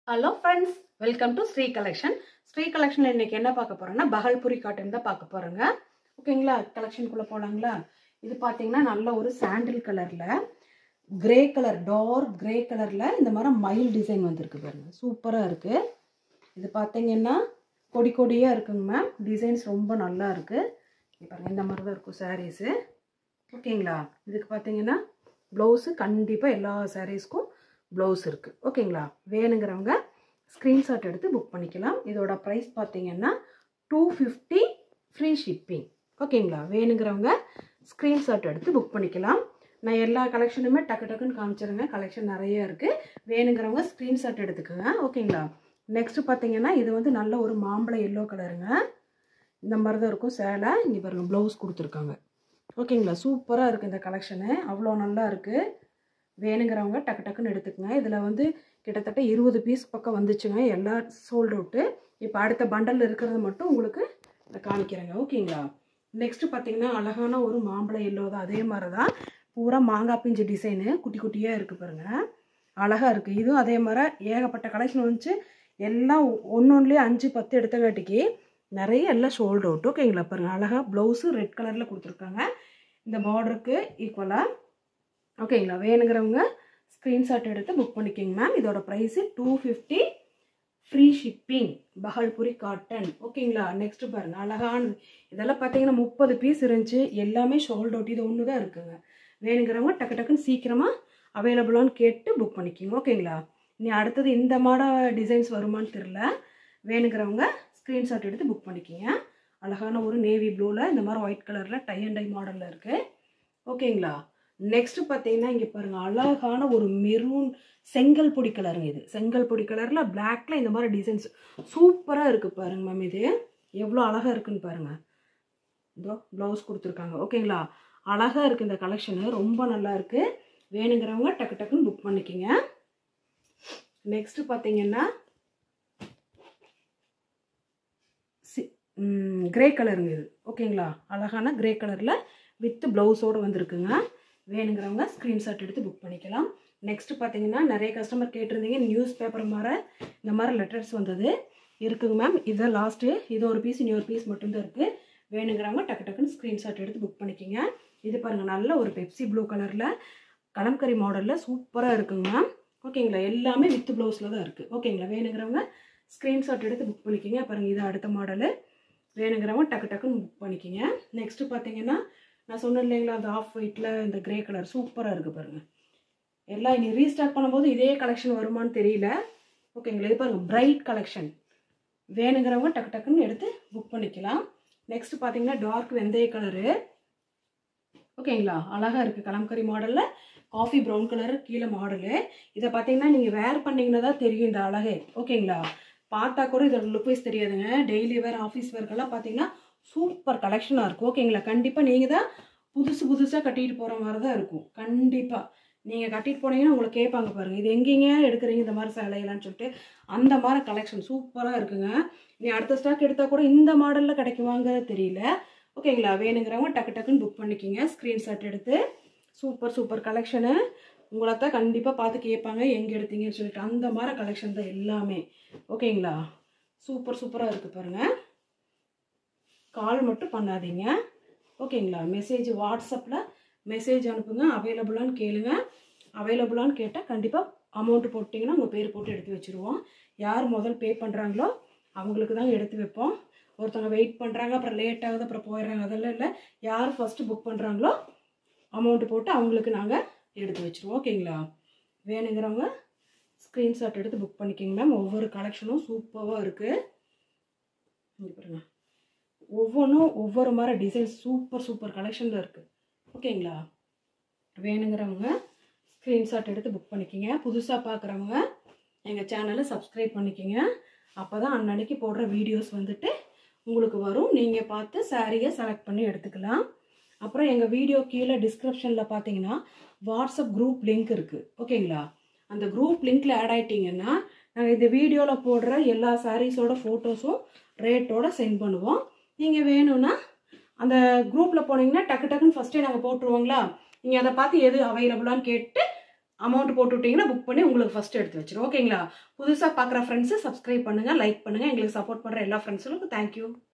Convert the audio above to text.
hello friends welcome to Sri collection Sri கலெக்ஷனில் இன்னைக்கு என்ன பார்க்க போறோம்னா பகல்புரி காட்டன் தான் பார்க்க போறோங்க ஓகேங்களா கலெக்ஷனுக்குள்ளே போகலாங்களா இது பார்த்தீங்கன்னா நல்ல ஒரு சாண்டில் கலரில் கிரே கலர் டார்க் கிரே கலரில் இந்த மாதிரி மயில் டிசைன் வந்திருக்கு பாருங்க சூப்பராக இருக்குது இது பார்த்தீங்கன்னா கொடி கொடியாக இருக்குங்க மேம் டிசைன்ஸ் ரொம்ப நல்லா இருக்குது இங்க பாருங்க இந்த மாதிரி தான் இருக்கும் சாரீஸு ஓகேங்களா இதுக்கு பார்த்தீங்கன்னா ப்ளவுஸு கண்டிப்பாக எல்லா சாரீஸ்க்கும் ப்ளவுஸ் இருக்குது ஓகேங்களா வேணுங்கிறவங்க ஸ்க்ரீன்ஷாட் எடுத்து புக் பண்ணிக்கலாம் இதோட ப்ரைஸ் பார்த்தீங்கன்னா டூ ஃபிஃப்டி ஃப்ரீ ஷிப்பிங் ஓகேங்களா வேணுங்கிறவங்க ஸ்க்ரீன்ஷாட் எடுத்து புக் பண்ணிக்கலாம் நான் எல்லா கலெக்ஷனுமே டக்கு டக்குன்னு காமிச்சிருங்க கலெக்ஷன் நிறைய இருக்குது வேணுங்கிறவங்க ஸ்க்ரீன்ஷாட் எடுத்துக்கோங்க ஓகேங்களா நெக்ஸ்ட் பார்த்தீங்கன்னா இது வந்து நல்ல ஒரு மாம்பழம் எல்லோ கலருங்க இந்த மாதிரி தான் இருக்கும் சேலை இங்கே பாருங்கள் ப்ளவுஸ் கொடுத்துருக்காங்க ஓகேங்களா சூப்பராக இருக்குது இந்த கலெக்ஷனு அவ்வளோ நல்லா இருக்குது வேணுங்கிறவங்க டக்கு டக்குன்னு எடுத்துக்கங்க இதில் வந்து கிட்டத்தட்ட இருபது பீஸ் பக்கம் வந்துச்சுங்க எல்லா சோல்ட் அவுட்டு இப்போ அடுத்த பண்டல் இருக்கிறது மட்டும் உங்களுக்கு நான் காமிக்கிறேங்க ஓகேங்களா நெக்ஸ்ட்டு பார்த்தீங்கன்னா அழகான ஒரு மாம்பழம் எல்லோ தான் அதே மாதிரி தான் பூரா மாங்காய் பிஞ்சு டிசைனு குட்டி குட்டியாக இருக்குது பாருங்கள் அழகாக இருக்குது இதுவும் அதே மாதிரி ஏகப்பட்ட கலெக்ஷன் வந்துச்சு எல்லாம் ஒன்று ஒன்றுலேயே அஞ்சு பத்து எடுத்தங்காட்டிக்கு நிறைய எல்லாம் ஷோல்ட் அவுட் ஓகேங்களா பாருங்கள் அழகாக ப்ளவுஸு ரெட் கலரில் கொடுத்துருக்காங்க இந்த பார்டருக்கு ஈக்குவலாக ஓகேங்களா வேணுங்கிறவங்க ஸ்க்ரீன்ஷாட் எடுத்து புக் பண்ணிக்கோங்க மேம் இதோட price two fifty free shipping Bhagalpuri cotton ஓகேங்களா நெக்ஸ்ட் பாருங்கள் அழகானது இதெல்லாம் பார்த்தீங்கன்னா முப்பது பீஸ் இருந்துச்சு எல்லாமே ஷோல்ட் அவுட் இது ஒன்று தான் இருக்குங்க வேணுங்கிறவங்க டக்கு டக்குன்னு சீக்கிரமாக அவைலபிளான்னு கேட்டு புக் பண்ணிக்கோங்க ஓகேங்களா இனி அடுத்தது இந்த மாடல் டிசைன்ஸ் வருமானு தெரில வேணுங்கிறவங்க ஸ்க்ரீன்ஷாட் எடுத்து புக் பண்ணிக்கிங்க அழகான ஒரு நேவி ப்ளூவில் இந்த மாதிரி ஒயிட் கலரில் டை அண்ட் டை மாடலில் இருக்குது ஓகேங்களா நெக்ஸ்ட் பார்த்தீங்கன்னா இங்கே பாருங்கள் அழகான ஒரு மெரூன் செங்கல் பொடி கலருங்க இது செங்கல் பொடி கலரில் பிளாக்ல இந்த மாதிரி டிசைன்ஸ் சூப்பராக இருக்குது பாருங்க மேம் இது எவ்வளோ அழகாக இருக்குன்னு பாருங்கள் இதோ ப்ளவுஸ் கொடுத்துருக்காங்க ஓகேங்களா அழகாக இருக்குது இந்த கலெக்ஷனு ரொம்ப நல்லா இருக்குது வேணுங்கிறவங்க டக்கு டக்குன்னு புக் பண்ணிக்கிங்க நெக்ஸ்ட் பார்த்தீங்கன்னா கிரே கலருங்க இது ஓகேங்களா அழகான கிரே கலரில் வித் ப்ளவுஸோடு வந்திருக்குங்க வேணுங்கிறவங்க ஸ்க்ரீன்ஷாட் எடுத்து புக் பண்ணிக்கலாம் நெக்ஸ்ட் பார்த்தீங்கன்னா நிறைய கஸ்டமர் கேட்டிருந்தீங்க நியூஸ் பேப்பர் மாதிரி இந்த மாதிரி லெட்டர்ஸ் வந்தது இருக்குங்க மேம் இதை லாஸ்ட்டு இது ஒரு பீஸ் இனி ஒரு பீஸ் மட்டும்தான் இருக்குது வேணுங்கிறவங்க டக்கு டக்குன்னு ஸ்க்ரீன்ஷாட் எடுத்து புக் பண்ணிக்கோங்க இது பாருங்கள் நல்ல ஒரு பெப்சி ப்ளூ கலரில் கலம்கரி மாடலில் சூப்பராக இருக்குங்க மேம் ஓகேங்களா எல்லாமே வித் ப்ளவுஸில் தான் இருக்குது ஓகேங்களா வேணுங்கிறவங்க ஸ்க்ரீன்ஷாட் எடுத்து புக் பண்ணிக்கோங்க பாருங்கள் இது அடுத்த மாடலு வேணுங்கிறவங்க டக்கு டக்குன்னு புக் பண்ணிக்கோங்க நெக்ஸ்ட்டு பார்த்தீங்கன்னா நான் சொன்னேன் இல்லைங்களா அந்த ஆஃப் ஒயிட்டில் இந்த கிரே கலர் சூப்பராக இருக்குது பாருங்கள் எல்லாம் இனி ரீஸ்டார்ட் பண்ணும்போது இதே கலெக்ஷன் வருமானு தெரியல ஓகேங்களா இது பாருங்கள் பிரைட் கலெக்ஷன் வேணுங்கிறவங்க டக்கு டக்குன்னு எடுத்து புக் பண்ணிக்கலாம் நெக்ஸ்ட் பார்த்தீங்கன்னா டார்க் வெந்தய கலரு ஓகேங்களா அழகாக இருக்குது கலம்கரி மாடலில் காஃபி ப்ரௌன் கலர் கீழே மாடலு இதை பார்த்தீங்கன்னா நீங்கள் வேர் பண்ணிங்கன்னா தான் தெரியும் இந்த அழகே ஓகேங்களா பார்த்தா கூட இதோட லுக் வைஸ் தெரியாதுங்க டெய்லி வேர் ஆஃபீஸ் வேர்க்கெல்லாம் பார்த்தீங்கன்னா சூப்பர் கலெக்ஷனாக இருக்கும் ஓகேங்களா கண்டிப்பாக நீங்கள் தான் புதுசு புதுசாக கட்டிட்டு போகிற மாதிரி தான் இருக்கும் கண்டிப்பாக நீங்கள் கட்டிட்டு போனீங்கன்னா உங்களை கேட்பாங்க பாருங்கள் இது எங்கேங்க எடுக்கிறீங்க இந்த மாதிரி சேலையெல்லாம் சொல்லிட்டு அந்த மாதிரி கலெக்ஷன் சூப்பராக இருக்குங்க நீ அடுத்த ஸ்டாக் எடுத்தால் கூட இந்த மாடலில் கிடைக்குவாங்க தெரியல ஓகேங்களா வேணுங்கிறவங்க டக்கு டக்குன்னு புக் பண்ணிக்கிங்க ஸ்க்ரீன்ஷாட் எடுத்து சூப்பர் சூப்பர் கலெக்ஷனு உங்களை தான் கண்டிப்பாக பார்த்து கேட்பாங்க எங்கே எடுத்தீங்கன்னு சொல்லிட்டு அந்த மாதிரி கலெக்ஷன் தான் எல்லாமே ஓகேங்களா சூப்பர் சூப்பராக இருக்குது பாருங்கள் கால் மட்டும் பண்ணாதீங்க ஓகேங்களா மெசேஜ் வாட்ஸ்அப்பில் மெசேஜ் அனுப்புங்க அவைலபிளான்னு கேளுங்க அவைலபிளான்னு கேட்டால் கண்டிப்பாக அமௌண்ட்டு போட்டிங்கன்னா உங்கள் பேர் போட்டு எடுத்து வச்சுருவோம் யார் முதல் பே பண்ணுறாங்களோ அவங்களுக்கு தான் எடுத்து வைப்போம் ஒருத்தவங்க வெயிட் பண்ணுறாங்க அப்புறம் லேட் ஆகுது அப்புறம் போயிடுறாங்க அதெல்லாம் இல்லை யார் ஃபஸ்ட்டு புக் பண்ணுறாங்களோ அமௌண்ட்டு போட்டு அவங்களுக்கு நாங்கள் எடுத்து வச்சுருவோம் ஓகேங்களா வேணுங்கிறவங்க ஸ்க்ரீன்ஷாட் எடுத்து புக் பண்ணிக்கோங்க மேம் ஒவ்வொரு கலெக்ஷனும் சூப்பராக இருக்குது இங்கே பாருங்க ஒவ்வொன்றும் ஒவ்வொரு மாதிரி டிசைன் சூப்பர் சூப்பர் கலெக்ஷனில் இருக்குது ஓகேங்களா வேணுங்கிறவங்க ஸ்க்ரீன்ஷாட் எடுத்து புக் பண்ணிக்கிங்க புதுசாக பார்க்குறவங்க எங்கள் சேனலை சப்ஸ்கிரைப் பண்ணிக்கிங்க அப்போ தான் அன்னன்னைக்கு போடுற வீடியோஸ் வந்துட்டு உங்களுக்கு வரும் நீங்கள் பார்த்து சாரியை செலக்ட் பண்ணி எடுத்துக்கலாம் அப்புறம் எங்கள் வீடியோ கீழே டிஸ்கிரிப்ஷனில் பார்த்தீங்கன்னா வாட்ஸ்அப் குரூப் லிங்க் இருக்குது ஓகேங்களா அந்த குரூப் லிங்க்கில் ஆட் ஆகிட்டிங்கன்னா நாங்கள் இந்த வீடியோவில் போடுற எல்லா சாரீஸோட ஃபோட்டோஸும் ரேட்டோட சென்ட் பண்ணுவோம் நீங்கள் வேணும்னா அந்த குரூப்பில் போனீங்கன்னா டக்கு டக்குன்னு ஃபஸ்ட்டே நாங்கள் போட்டுருவோங்களா நீங்கள் அதை பார்த்து எது அவைலபிளான்னு கேட்டு அமௌண்ட் போட்டு விட்டீங்கன்னா புக் பண்ணி உங்களுக்கு ஃபஸ்ட்டு எடுத்து வச்சிடும் ஓகேங்களா புதுசாக பார்க்குற ஃப்ரெண்ட்ஸு சப்ஸ்கிரைப் பண்ணுங்கள் லைக் பண்ணுங்கள் எங்களுக்கு சப்போர்ட் பண்ணுற எல்லா ஃப்ரெண்ட்ஸுக்கும் தேங்க்யூ